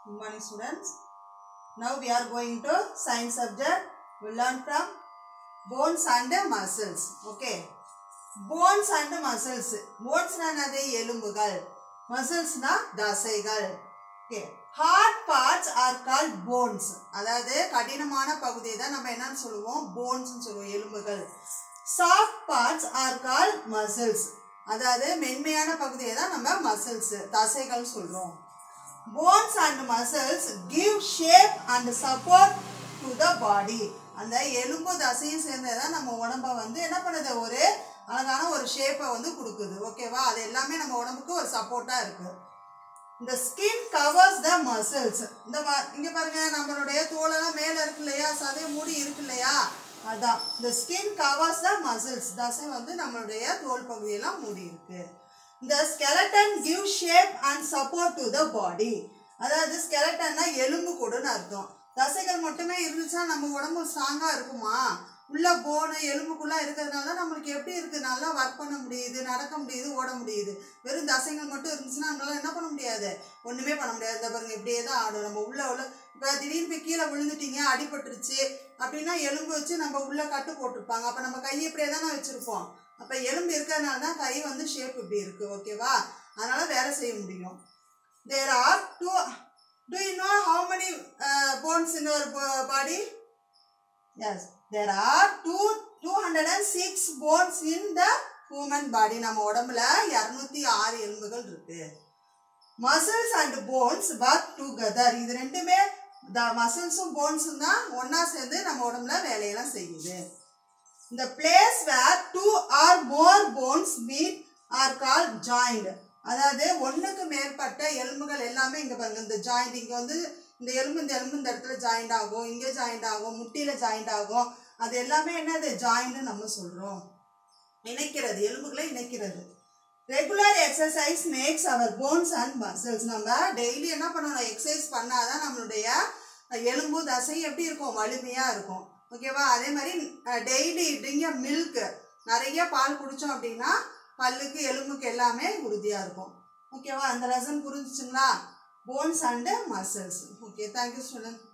Good morning students. Now we are going to science subject. We learn from bones and muscles. Okay. Bones and muscles. Bones என்னது எலும்புகள் மசில்ஸ்னா தசைகள் okay hard parts are called bones அதாவது கடினமான பகுதியை தான் நம்ம என்னன்னு சொல்லுவோம் போன்ஸ்னு சொல்லுவோம் எலும்புகள் soft parts are call muscles அதாவது மென்மையான பகுதியை தான் நம்ம மசில்ஸ் தசைகள் சொல்கிறோம் bones and muscles give shape and support to the body அந்த எலும்பு தசையும் சேர்ந்தது தான் நம்ம உடம்ப வந்து என்ன பண்ணுது ஒரு அழகான ஒரு ஷேப்பை வந்து கொடுக்குது ஓகேவா அது எல்லாமே நம்ம உடம்புக்கு ஒரு சப்போர்ட்டாக இருக்குது இந்த ஸ்கின் கவர்ஸ் த மசில்ஸ் இந்த ம- இங்க பாருங்க நம்மளுடைய தோலெல்லாம் மேல இருக்கு இல்லையா சதை மூடி இருக்கு இல்லையா அதான் இந்த ஸ்கின் கவர்ஸ் த மசில்ஸ் தசை வந்து நம்மளுடைய தோல் பகுதியெல்லாம் மூடி இருக்கு இந்த skeleton give shape and support to the body அதாவது ஸ்கெலட்டன்னா எலும்பு கூடுன்னு அர்த்தம் தசைகள் மட்டுமே இருந்துச்சுன்னா நம்ம உடம்பு ஸ்ட்ராங்காக இருக்குமா உள்ள போனு எலும்புக்குள்ளே இருக்கிறதுனால தான் நம்மளுக்கு எப்படி இருக்குது நல்லா ஒர்க் பண்ண முடியுது நடக்க முடியுது ஓட முடியுது வெறும் தசைகள் மட்டும் இருந்துச்சுன்னா நம்மளால என்ன பண்ண முடியாது ஒன்றுமே பண்ண முடியாது இந்த பாருங்க இப்படியே தான் ஆடும் நம்ம உள்ள உள்ள இப்போ திடீர்னு போய் கீழே விழுந்துட்டீங்க அடிபட்டுருச்சு அப்படின்னா எலும்பு வச்சு நம்ம உள்ள கட்டு போட்டிருப்பாங்க அப்போ நம்ம கை இப்படியே தானே வச்சுருப்போம் அப்போ எலும்பு இருக்கிறதுனால தான் கை வந்து ஷேப் இப்படி இருக்குது ஓகேவா அதனால வேலை செய்ய முடியும் there are two do you know how many bones in your body as there are two two hundred and six bones in the human body நம்ம உடம்புல இரநூத்தி ஆறு எலும்புகள் இருக்கு muscles and bones work together இது ரெண்டுமே த மசில்ஸும் போன்ஸும் தான் ஒன்றா சேர்ந்து நம்ம உடம்புல வேலையெல்லாம் செய்யுது இந்த place where two or more bones meet are called joint அதாவது ஒன்றுக்கு மேற்பட்ட எலும்புகள் எல்லாமே இங்கே பாருங்க இந்த ஜாயிண்ட் இங்கே வந்து இந்த எலும்பு இந்த எலும்பு இந்த இடத்துல ஜாயிண்ட் ஆகும் இங்கே ஜாயிண்ட் ஆகும் முட்டியில் ஜாயிண்ட் ஆகும் அது எல்லாமே என்னது ஜாயிண்ட்னு நம்ம சொல்கிறோம் இணைக்கிறது எலும்புகளை இணைக்கிறது regular exercise makes our bones and muscles நம்ம டெய்லி என்ன பண்ணணும் எக்ஸசைஸ் பண்ணாதான் நம்மளுடைய எலும்பு தசை எப்படி இருக்கும் வலிமையாக இருக்கும் ஓகேவா அதே மாதிரி டெய்லி ட்ரிங்க மில்க் நிறைய பால் குடித்தோம் அப்படின்னா பல்லுக்கு எலும்புக்கு எல்லாமே உறுதியாக இருக்கும் ஓகேவா அந்த லெசன் புரிஞ்சுச்சுங்களா bones and muscles okay thank you student